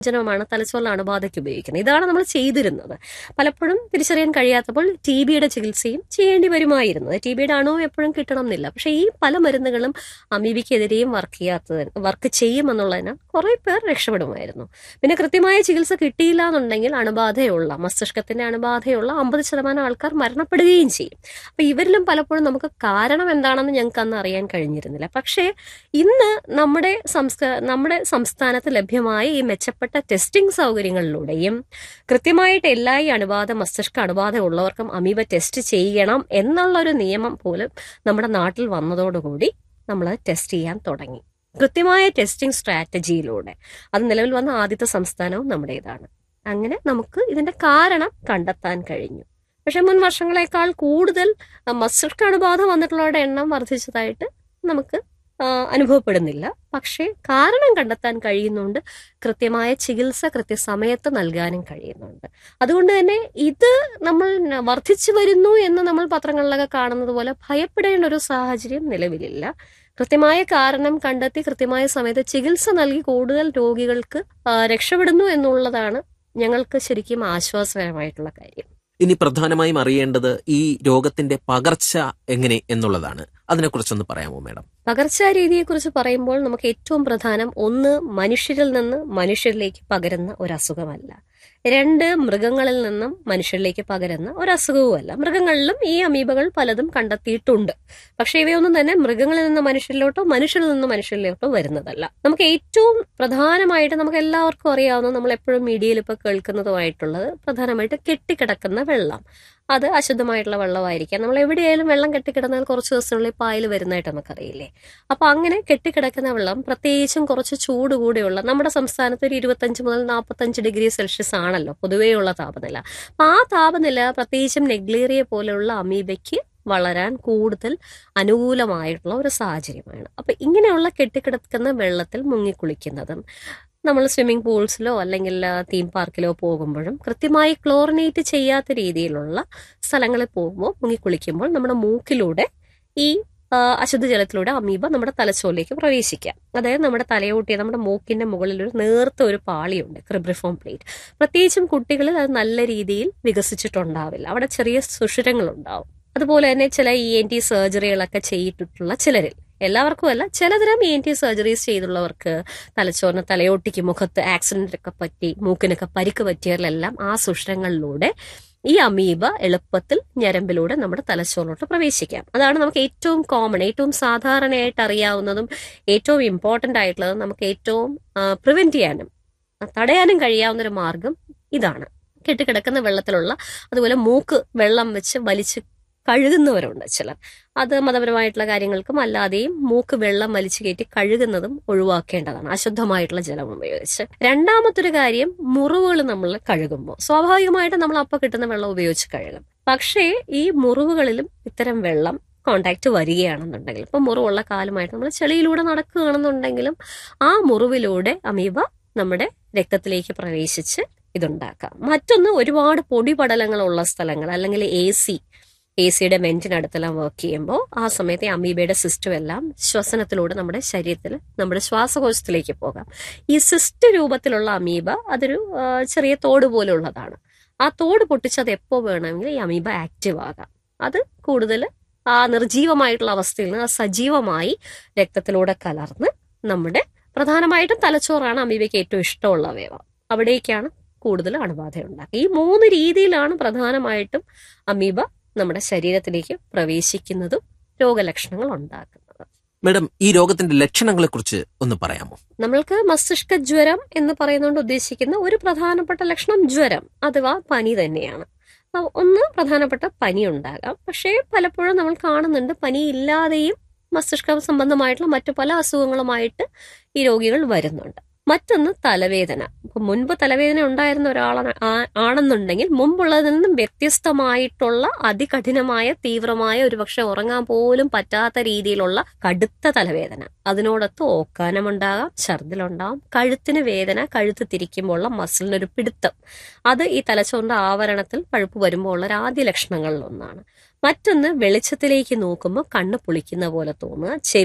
ജനമാണ് തലച്ചോറിലെ അണുബാധയ്ക്ക് ഉപയോഗിക്കുന്നത് ഇതാണ് നമ്മൾ ചെയ്തിരുന്നത് പലപ്പോഴും തിരിച്ചറിയാൻ കഴിയാത്തപ്പോൾ ടി ബിയുടെ ചികിത്സയും ചെയ്യേണ്ടി വരുമായിരുന്നത് ടി ബിയുടെ അണു എപ്പോഴും കിട്ടണം എന്നില്ല പക്ഷേ ഈ പല മരുന്നുകളും അമീബിക്കെതിരെയും വർക്ക് ചെയ്യാത്തത് വർക്ക് ചെയ്യുമെന്നുള്ളതിനാൽ കുറെ പേർ രക്ഷപ്പെടുമായിരുന്നു പിന്നെ കൃത്യമായ ചികിത്സ കിട്ടിയില്ല എന്നുണ്ടെങ്കിൽ അണുബാധയുള്ള മസ്തിഷ്കത്തിന്റെ അണുബാധയുള്ള അമ്പത് ശതമാനം ആൾക്കാർ മരണപ്പെടുകയും ചെയ്യും അപ്പൊ ഇവരിലും പലപ്പോഴും നമുക്ക് കാരണം എന്താണെന്ന് ഞങ്ങൾക്ക് അന്ന് അറിയാൻ കഴിഞ്ഞിരുന്നില്ല പക്ഷേ ഇന്ന് നമ്മുടെ സംസ്കാര നമ്മുടെ സംസ്ഥാനത്ത് ലഭ്യമായ ഈ മെച്ചപ്പെട്ട ടെസ്റ്റിംഗ് സൗകര്യങ്ങളിലൂടെയും കൃത്യമായിട്ട് എല്ലാ ഈ അണുബാധ മസ്തിഷ്ക അണുബാധ ഉള്ളവർക്കും അമീബ ടെസ്റ്റ് ചെയ്യണം എന്നുള്ള ഒരു നിയമം പോലും നമ്മുടെ നാട്ടിൽ വന്നതോടുകൂടി നമ്മൾ ടെസ്റ്റ് ചെയ്യാൻ തുടങ്ങി കൃത്യമായ ടെസ്റ്റിംഗ് സ്ട്രാറ്റജിയിലൂടെ അത് നിലവിൽ വന്ന ആദ്യത്തെ സംസ്ഥാനവും നമ്മുടേതാണ് അങ്ങനെ നമുക്ക് ഇതിന്റെ കാരണം കണ്ടെത്താൻ കഴിഞ്ഞു പക്ഷെ മുൻ വർഷങ്ങളെക്കാൾ കൂടുതൽ ആ, മസ്തിഷ്ക അണുബാധ വന്നിട്ടുള്ളവരുടെ എണ്ണം വർദ്ധിച്ചതായിട്ട് നമുക്ക് ആ, അനുഭവപ്പെടുന്നില്ല പക്ഷേ കാരണം കണ്ടെത്താൻ കഴിയുന്നുണ്ട് കൃത്യമായ ചികിത്സ കൃത്യസമയത്ത് നൽകാനും കഴിയുന്നുണ്ട് അതുകൊണ്ട് തന്നെ ഇത് നമ്മൾ ന- വർദ്ധിച്ചു വരുന്നു എന്ന് നമ്മൾ പത്രങ്ങളിലൊക്കെ കാണുന്നത് പോലെ ഭയപ്പെടേണ്ട ഒരു സാഹചര്യം നിലവിലില്ല കൃത്യമായ കാരണം കണ്ടെത്തി കൃത്യമായ സമയത്ത് ചികിത്സ നൽകി കൂടുതൽ രോഗികൾക്ക് ആ, രക്ഷപ്പെടുന്നു എന്നുള്ളതാണ് ഞങ്ങൾക്ക് ശരിക്കും ആശ്വാസകരമായിട്ടുള്ള കാര്യം ഇനി പ്രധാനമായും അറിയേണ്ടത് ഈ രോഗത്തിന്റെ പകർച്ച എങ്ങനെ എന്നുള്ളതാണ് അതിനെക്കുറിച്ചൊന്ന് പറയാമോ മാഡം പകർച്ചാരീതിയെക്കുറിച്ച് പറയുമ്പോൾ നമുക്ക് ഏറ്റവും പ്രധാനം ഒന്ന് മനുഷ്യരിൽ നിന്ന് മനുഷ്യരിലേക്ക് പകരുന്ന ഒരു അസുഖമല്ല രണ്ട് മൃഗങ്ങളിൽ നിന്നും മനുഷ്യരിലേക്ക് പകരുന്ന ഒരു അസുഖവുമല്ല മൃഗങ്ങളിലും ഈ അമീബകൾ പലതും കണ്ടെത്തിയിട്ടുണ്ട് പക്ഷെ ഇവയൊന്നും തന്നെ മൃഗങ്ങളിൽ നിന്ന് മനുഷ്യരിലോട്ടോ മനുഷ്യരിൽ നിന്ന് മനുഷ്യരിലോട്ടോ വരുന്നതല്ല നമുക്ക് ഏറ്റവും പ്രധാനമായിട്ട് നമുക്ക് എല്ലാവർക്കും അറിയാവുന്ന നമ്മൾ എപ്പോഴും മീഡിയയിൽ ഇപ്പോൾ കേൾക്കുന്നതുമായിട്ടുള്ളത് പ്രധാനമായിട്ട് കെട്ടിക്കിടക്കുന്ന വെള്ളം അത് അശുദ്ധമായിട്ടുള്ള വെള്ളമായിരിക്കാം നമ്മൾ എവിടെയായാലും വെള്ളം കെട്ടിക്കിടന്നാൽ കുറച്ച് ദിവസത്തിനുള്ളിൽ പായൽ വരുന്നതായിട്ട് നമുക്കറിയില്ലേ അപ്പൊ അങ്ങനെ കെട്ടിക്കിടക്കുന്ന വെള്ളം പ്രത്യേകിച്ചും കുറച്ച് ചൂട് കൂടെയുള്ള നമ്മുടെ സംസ്ഥാനത്ത് ഒരു ഇരുപത്തഞ്ച് മുതൽ നാൽപ്പത്തഞ്ച് ഡിഗ്രി സെൽഷ്യസ് ആണല്ലോ പൊതുവെയുള്ള താപനില അപ്പൊ ആ താപനില പ്രത്യേകിച്ചും നെഗ്ലേറിയ പോലെയുള്ള അമീബയ്ക്ക് വളരാൻ കൂടുതൽ അനുകൂലമായിട്ടുള്ള ഒരു സാഹചര്യമാണ് അപ്പൊ ഇങ്ങനെയുള്ള കെട്ടിക്കിടക്കുന്ന വെള്ളത്തിൽ മുങ്ങിക്കുളിക്കുന്നതും നമ്മൾ സ്വിമ്മിംഗ് പൂൾസിലോ അല്ലെങ്കിൽ തീം പാർക്കിലോ പോകുമ്പോഴും കൃത്യമായി ക്ലോറിനേറ്റ് ചെയ്യാത്ത രീതിയിലുള്ള സ്ഥലങ്ങളിൽ പോകുമ്പോൾ മുങ്ങിക്കുളിക്കുമ്പോൾ നമ്മുടെ മൂക്കിലൂടെ ഈ ആ, അശുദ്ധ ജലത്തിലൂടെ അമീബ നമ്മുടെ തലച്ചോറിലേക്ക് പ്രവേശിക്കാം അതായത് നമ്മുടെ തലയോട്ടിയ നമ്മുടെ മൂക്കിന്റെ മുകളിൽ ഒരു നേർത്ത ഒരു പാളിയുണ്ട് ക്രിബ്രിഫോം പ്ലേറ്റ് പ്രത്യേകിച്ചും കുട്ടികളിൽ അത് നല്ല രീതിയിൽ വികസിച്ചിട്ടുണ്ടാവില്ല അവിടെ ചെറിയ സുഷിരങ്ങൾ ഉണ്ടാവും അതുപോലെ തന്നെ ചില ഇ എൻ ടി സർജറികളൊക്കെ ചെയ്തിട്ടുള്ള ചിലരിൽ എല്ലാവർക്കും അല്ല ചിലതരം ഇ എൻ ടി സർജറീസ് ചെയ്തുള്ളവർക്ക് തലച്ചോറിന് തലയോട്ടിക്ക് മുഖത്ത് ആക്സിഡന്റ് ഒക്കെ പറ്റി മൂക്കിനൊക്കെ പരിക്ക് പറ്റിയവരിലെല്ലാം ആ സുഷിരങ്ങളിലൂടെ ഈ അമീബ എളുപ്പത്തിൽ ഞരമ്പിലൂടെ നമ്മുടെ തലച്ചോറിലോട്ട് പ്രവേശിക്കാം അതാണ് നമുക്ക് ഏറ്റവും കോമൺ ഏറ്റവും സാധാരണയായിട്ട് അറിയാവുന്നതും ഏറ്റവും ഇമ്പോർട്ടന്റ് ആയിട്ടുള്ളതും നമുക്ക് ഏറ്റവും പ്രിവെന്റ് ചെയ്യാനും ആ, തടയാനും കഴിയാവുന്ന ഒരു മാർഗം ഇതാണ് കെട്ടിക്കിടക്കുന്ന വെള്ളത്തിലുള്ള അതുപോലെ മൂക്ക് വെള്ളം വെച്ച് വലിച്ച് കഴുകുന്നവരുണ്ട് ചിലർ അത് മതപരമായിട്ടുള്ള കാര്യങ്ങൾക്കും അല്ലാതെയും മൂക്ക് വെള്ളം വലിച്ചു കയറ്റി കഴുകുന്നതും ഒഴിവാക്കേണ്ടതാണ് അശുദ്ധമായിട്ടുള്ള ജലം ഉപയോഗിച്ച് രണ്ടാമത്തൊരു കാര്യം മുറിവുകൾ നമ്മൾ കഴുകുമ്പോൾ സ്വാഭാവികമായിട്ട് നമ്മൾ അപ്പം കിട്ടുന്ന വെള്ളം ഉപയോഗിച്ച് കഴുകും പക്ഷേ ഈ മുറിവുകളിലും ഇത്തരം വെള്ളം കോണ്ടാക്ട് വരികയാണെന്നുണ്ടെങ്കിൽ ഇപ്പൊ മുറിവുള്ള കാലുമായിട്ട് നമ്മൾ ചെളിയിലൂടെ നടക്കുകയാണെന്നുണ്ടെങ്കിലും ആ മുറിവിലൂടെ അമീബ നമ്മുടെ രക്തത്തിലേക്ക് പ്രവേശിച്ച് ഇതുണ്ടാക്കാം മറ്റൊന്ന് ഒരുപാട് പൊടിപടലങ്ങളുള്ള സ്ഥലങ്ങൾ അല്ലെങ്കിൽ എ സി എ സിയുടെ വെന്റിനടുത്തെല്ലാം വർക്ക് ചെയ്യുമ്പോൾ ആ സമയത്ത് ഈ അമീബയുടെ സിസ്റ്റം എല്ലാം ശ്വസനത്തിലൂടെ നമ്മുടെ ശരീരത്തിൽ നമ്മുടെ ശ്വാസകോശത്തിലേക്ക് പോകാം ഈ സിസ്റ്റ് രൂപത്തിലുള്ള അമീബ അതൊരു ആ, ചെറിയ തോട് പോലുള്ളതാണ് ആ തോട് പൊട്ടിച്ചത് എപ്പോൾ വേണമെങ്കിലും ഈ അമീബ ആക്റ്റീവ് ആകാം അത് കൂടുതൽ ആ നിർജീവമായിട്ടുള്ള അവസ്ഥയിൽ നിന്ന് ആ സജീവമായി രക്തത്തിലൂടെ കലർന്ന് നമ്മുടെ പ്രധാനമായിട്ടും തലച്ചോറാണ് അമീബയ്ക്ക് ഏറ്റവും ഇഷ്ടമുള്ള അവയവം അവിടേക്കാണ് കൂടുതൽ അണുബാധ ഉണ്ടാക്കുക ഈ മൂന്ന് രീതിയിലാണ് പ്രധാനമായിട്ടും അമീബ നമ്മുടെ ശരീരത്തിലേക്ക് പ്രവേശിക്കുന്നതും രോഗലക്ഷണങ്ങൾ ഉണ്ടാക്കുന്നത് മാഡം ഈ രോഗത്തിന്റെ ലക്ഷണങ്ങളെക്കുറിച്ച് ഒന്ന് പറയാമോ നമ്മൾക്ക് മസ്തിഷ്ക ജ്വരം എന്ന് പറയുന്നതുകൊണ്ട് ഉദ്ദേശിക്കുന്ന ഒരു പ്രധാനപ്പെട്ട ലക്ഷണം ജ്വരം അഥവാ പനി തന്നെയാണ് അപ്പൊ ഒന്ന് പ്രധാനപ്പെട്ട പനി ഉണ്ടാകാം പക്ഷേ പലപ്പോഴും നമ്മൾ കാണുന്നുണ്ട് പനി ഇല്ലാതെയും മസ്തിഷ്ക സംബന്ധമായിട്ടുള്ള മറ്റു പല അസുഖങ്ങളുമായിട്ട് ഈ രോഗികൾ വരുന്നുണ്ട് മറ്റൊന്ന് തലവേദന ഇപ്പൊ മുൻപ് തലവേദന ഉണ്ടായിരുന്ന ഒരാളാണ് ആ- ആണെന്നുണ്ടെങ്കിൽ മുമ്പുള്ളതിൽ നിന്നും വ്യത്യസ്തമായിട്ടുള്ള അതികഠിനമായ തീവ്രമായ ഒരുപക്ഷെ ഉറങ്ങാൻ പോലും പറ്റാത്ത രീതിയിലുള്ള കടുത്ത തലവേദന അതിനോടൊത്ത് ഓക്കാനമുണ്ടാകാം ഛർദിലുണ്ടാകാം കഴുത്തിന് വേദന കഴുത്ത് തിരിക്കുമ്പോഴുള്ള മസിലിനൊരു പിടുത്തം അത് ഈ തലച്ചോറിന്റെ ആവരണത്തിൽ പഴുപ്പ് വരുമ്പോൾ ഉള്ള ഒരു ആദ്യ ലക്ഷണങ്ങളിൽ ഒന്നാണ് മറ്റൊന്ന് വെളിച്ചത്തിലേക്ക് നോക്കുമ്പോൾ കണ്ണ് പൊളിക്കുന്ന പോലെ തോന്നുക ചെവി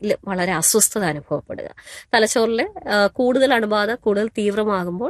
വളരെ അസ്വസ്ഥത അനുഭവപ്പെടുക തലച്ചോറിൽ കൂടുതൽ അണുബാധ കൂടുതൽ തീവ്രമാകുമ്പോൾ